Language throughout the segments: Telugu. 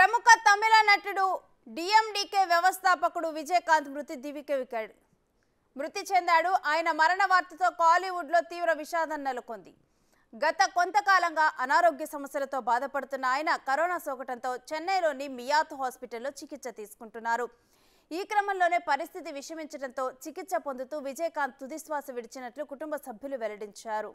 ప్రముఖ తమిళ నటుడు డిఎండికే వ్యవస్థాపకుడు విజయకాంత్ మృతి దివికెవికాడు మృతి చెందాడు ఆయన మరణ వార్తతో కాలీవుడ్లో తీవ్ర విషాదం నెలకొంది గత కొంతకాలంగా అనారోగ్య సమస్యలతో బాధపడుతున్న ఆయన కరోనా సోకటంతో చెన్నైలోని మియాత్ హాస్పిటల్లో చికిత్స తీసుకుంటున్నారు ఈ క్రమంలోనే పరిస్థితి విషమించడంతో చికిత్స పొందుతూ విజయకాంత్ తుదిశ్వాస విడిచినట్లు కుటుంబ సభ్యులు వెల్లడించారు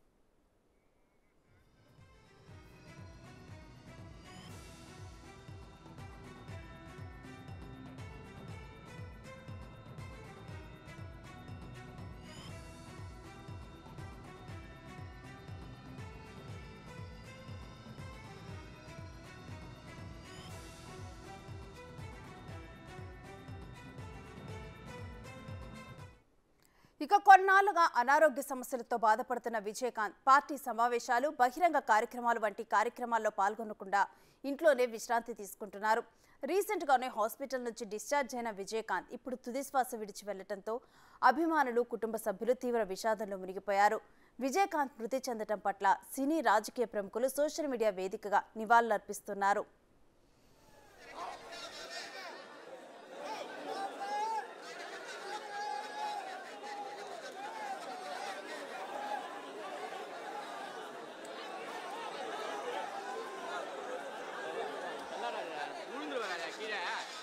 ఇక కొన్నాళ్లుగా అనారోగ్య సమస్యలతో బాధపడుతున్న విజయకాంత్ పార్టీ సమావేశాలు బహిరంగ కార్యక్రమాలు వంటి కార్యక్రమాల్లో పాల్గొనకుండా ఇంట్లోనే విశ్రాంతి తీసుకుంటున్నారు రీసెంట్ గానే హాస్పిటల్ నుంచి డిశ్చార్జ్ అయిన విజయకాంత్ ఇప్పుడు తుదిశ్వాస విడిచి వెళ్లడంతో అభిమానులు కుటుంబ సభ్యులు తీవ్ర విషాదంలో మునిగిపోయారు విజయకాంత్ మృతి చెందడం పట్ల సినీ రాజకీయ ప్రముఖులు సోషల్ మీడియా వేదికగా నివాళులర్పిస్తున్నారు உளுந்து வராத கீழே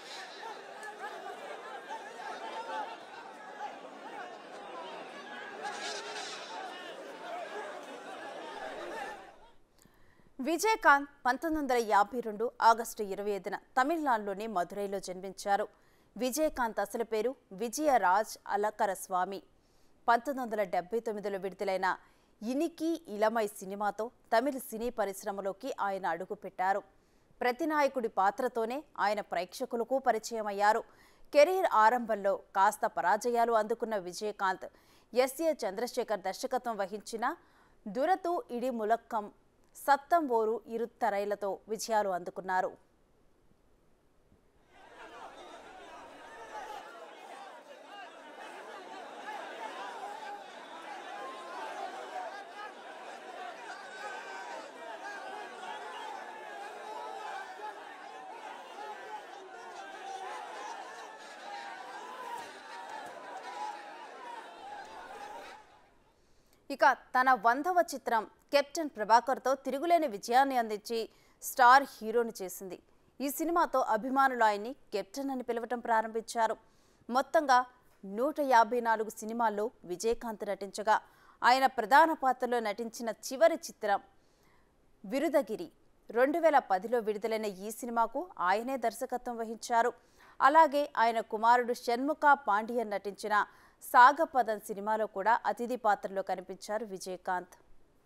విజయకాంత్ పంతొమ్మిది వందల యాభై రెండు ఆగస్టు ఇరవై ఐదున తమిళనాడులోని మదురైలో జన్మించారు విజయకాంత్ అసలు పేరు విజయరాజ్ అలకర స్వామి పంతొమ్మిది వందల డెబ్బై తొమ్మిదిలో విడుదలైన ఇనికి ఇలమై సినిమాతో తమిళ సినీ పరిశ్రమలోకి ఆయన అడుగుపెట్టారు ప్రతినాయకుడి పాత్రతోనే ఆయన ప్రేక్షకులకు పరిచయమయ్యారు కెరీర్ ఆరంభంలో కాస్త పరాజయాలు అందుకున్న విజయకాంత్ ఎస్ఏ చంద్రశేఖర్ దర్శకత్వం వహించిన దురతు ఇడి ములక్కం సత్తం ఓరు ఇరుత్తరైలతో విజయాలు అందుకున్నారు ఇక తన వందవ చిత్రం కెప్టెన్ ప్రభాకర్తో తిరుగులేని విజయాన్ని అందించి స్టార్ హీరోని చేసింది ఈ సినిమాతో అభిమానులు ఆయన్ని కెప్టెన్ అని పిలవటం ప్రారంభించారు మొత్తంగా నూట యాభై నాలుగు సినిమాల్లో విజయకాంత్ నటించగా ఆయన ప్రధాన పాత్రలో నటించిన చివరి చిత్రం విరుదగిరి రెండు వేల పదిలో విడుదలైన ఈ సినిమాకు ఆయనే దర్శకత్వం వహించారు అలాగే ఆయన కుమారుడు షణ్ముఖ పాండియన్ నటించిన సాగపదం సినిమాలో కూడా అతిథి పాత్రలో కనిపించారు విజయకాంత్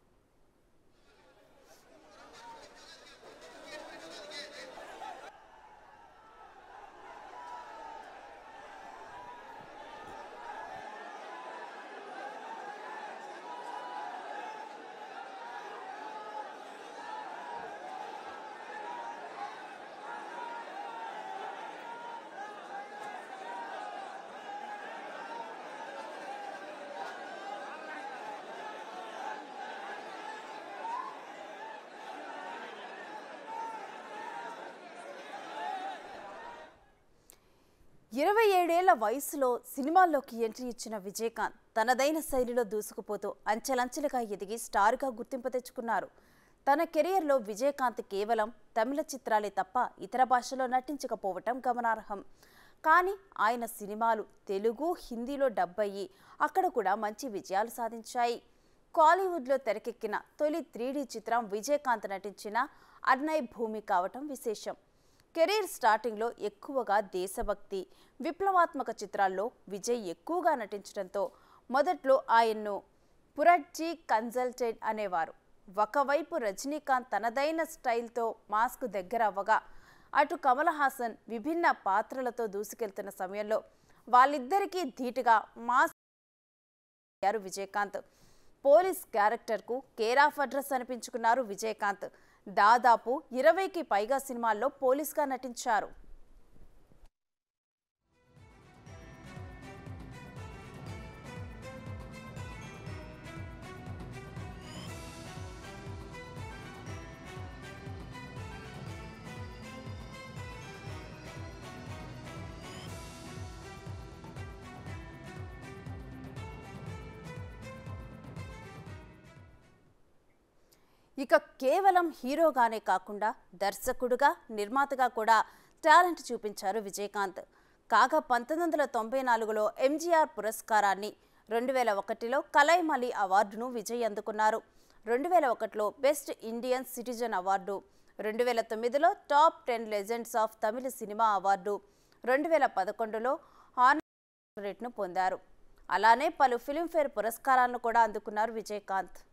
ఇరవై ఏడేళ్ల వయసులో సినిమాల్లోకి ఎంట్రీ ఇచ్చిన విజయకాంత్ తనదైన శైలిలో దూసుకుపోతూ అంచెలంచెలుగా ఎదిగి స్టార్గా గుర్తింపు తెచ్చుకున్నారు తన కెరియర్లో విజయకాంత్ కేవలం తమిళ చిత్రాలే తప్ప ఇతర భాషలో నటించకపోవటం గమనార్హం కానీ ఆయన సినిమాలు తెలుగు హిందీలో డబ్బయ్యి అక్కడ కూడా మంచి విజయాలు సాధించాయి కాలీవుడ్లో తెరకెక్కిన తొలి త్రీడీ చిత్రం విజయకాంత్ నటించిన అన్నయ్ భూమి కావటం విశేషం కెరీర్ స్టార్టింగ్లో ఎక్కువగా దేశభక్తి విప్లవాత్మక చిత్రాల్లో విజయ్ ఎక్కువగా నటించడంతో మొదట్లో ఆయన్ను పురడ్జీ కన్సల్టెంట్ అనేవారు ఒకవైపు రజనీకాంత్ తనదైన స్టైల్తో మాస్క్ దగ్గర అవ్వగా అటు కమల్ హాసన్ విభిన్న పాత్రలతో దూసుకెళ్తున్న సమయంలో వాళ్ళిద్దరికీ ధీటుగా మాస్ అయ్యారు విజయకాంత్ పోలీస్ క్యారెక్టర్కు కేర్ ఆఫ్ అడ్రస్ అనిపించుకున్నారు విజయకాంత్ దాదాపు ఇరవైకి పైగా సినిమాల్లో పోలీస్గా నటించారు ఇక కేవలం హీరోగానే కాకుండా దర్శకుడుగా నిర్మాతగా కూడా టాలెంట్ చూపించారు విజయకాంత్ కాగా పంతొమ్మిది వందల తొంభై నాలుగులో ఎంజీఆర్ పురస్కారాన్ని రెండు వేల ఒకటిలో కలైమలి అవార్డును విజయ్ అందుకున్నారు రెండు వేల ఒకటిలో బెస్ట్ ఇండియన్ సిటిజన్ అవార్డు రెండు వేల తొమ్మిదిలో top ten legends of Tamil cinema award రెండు వేల పదకొండులో హానరేట్ను పొందారు అలానే పలు ఫిలింఫేర్ పురస్కారాలను కూడా అందుకున్నారు విజయకాంత్